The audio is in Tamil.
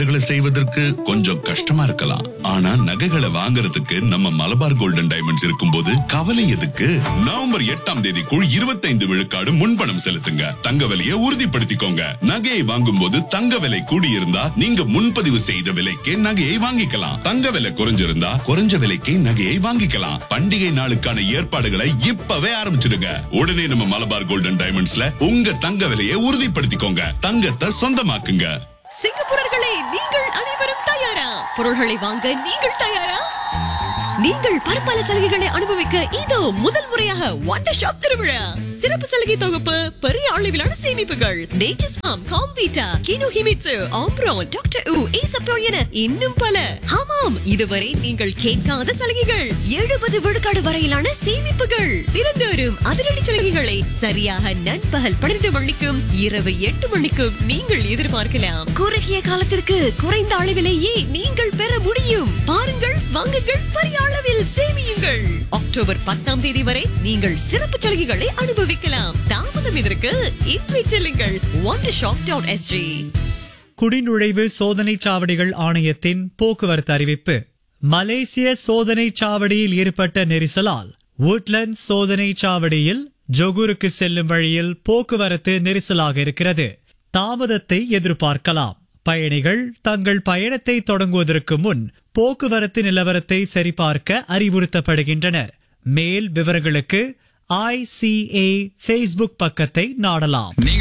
நகைகளை செய்வதற்கு கொஞ்சம் கஷ்டமா இருக்கலாம் ஆனா நகைகளை வாங்குறதுக்கு நம்ம மலபார் கோல்டன் டைமண்ட்ஸ் இருக்கும்போது கவலை எதுக்கு நவம்பர் எட்டாம் தேதிக்குள் இருபத்தைந்து விழுக்காடு முன்பணம் செலுத்துங்க தங்க விலையை உறுதிப்படுத்திக்கோங்க நகையை வாங்கும் போது தங்க விலை கூடியிருந்தா நீங்க முன்பதிவு செய்த விலைக்கே நகையை வாங்கிக்கலாம் தங்க விலை குறைஞ்சிருந்தா குறைஞ்ச விலைக்கே நகையை வாங்கிக்கலாம் பண்டிகை நாளுக்கான ஏற்பாடுகளை இப்பவே ஆரம்பிச்சிடுங்க உடனே நம்ம மலபார் கோல்டன் டைமண்ட்ஸ்ல உங்க தங்க விலையை உறுதிப்படுத்திக்கோங்க தங்கத்தை சொந்தமாக்குங்க சிங்கப்பூரர்களே நீங்கள் அனைவரும் தயாரா பொருள்களை வாங்க நீங்கள் தயாரா நீங்கள் பற்பல சலுகைகளை அனுபவிக்க இதோ முதல் முறையாக வண்டர் ஷாப் திருவிழா சிறப்பு சலுகை தொகுப்பு பெரிய அளவிலான சேமிப்புகள் Nature's Farm Comvita Kinohimitsu ஆம்ப்ரோன் டாக்டர் உ ஈசப்போ என இன்னும் பல ஆமாம் இதுவரை நீங்கள் கேட்காத சலுகைகள் எழுபது விழுக்காடு வரையிலான சேமிப்புகள் திறந்து வரும் அதிரடி சலுகைகளை சரியாக நண்பகல் பன்னிரண்டு மணிக்கும் இரவு எட்டு மணிக்கும் நீங்கள் எதிர்பார்க்கலாம் குறுகிய காலத்திற்கு குறைந்த அளவிலேயே நீங்கள் பெற முடியும் பாருங்கள் வாங்குங்கள் பெரிய அளவில் சேமியுங்கள் அக்டோபர் பத்தாம் தேதி வரை நீங்கள் சிறப்பு சலுகைகளை அனுபவிக்கலாம் தாமதம் இதற்கு இன்றை செல்லுங்கள் ஒன் ஷாப் டாட் எஸ்ஜி குடிநுழைவு சோதனைச் சாவடிகள் ஆணையத்தின் போக்குவரத்து அறிவிப்பு மலேசிய சோதனைச் சாவடியில் ஏற்பட்ட நெரிசலால் woodland சோதனைச் சாவடியில் ஜொகூருக்கு செல்லும் வழியில் போக்குவரத்து நெரிசலாக இருக்கிறது தாமதத்தை எதிர்பார்க்கலாம் பயணிகள் தங்கள் பயணத்தை தொடங்குவதற்கு முன் போக்குவரத்து நிலவரத்தை சரிபார்க்க அறிவுறுத்தப்படுகின்றனர் மேல் விவரங்களுக்கு ஐசிஏ ஃபேஸ்புக் பக்கத்தை நாடலாம் நீங்கள்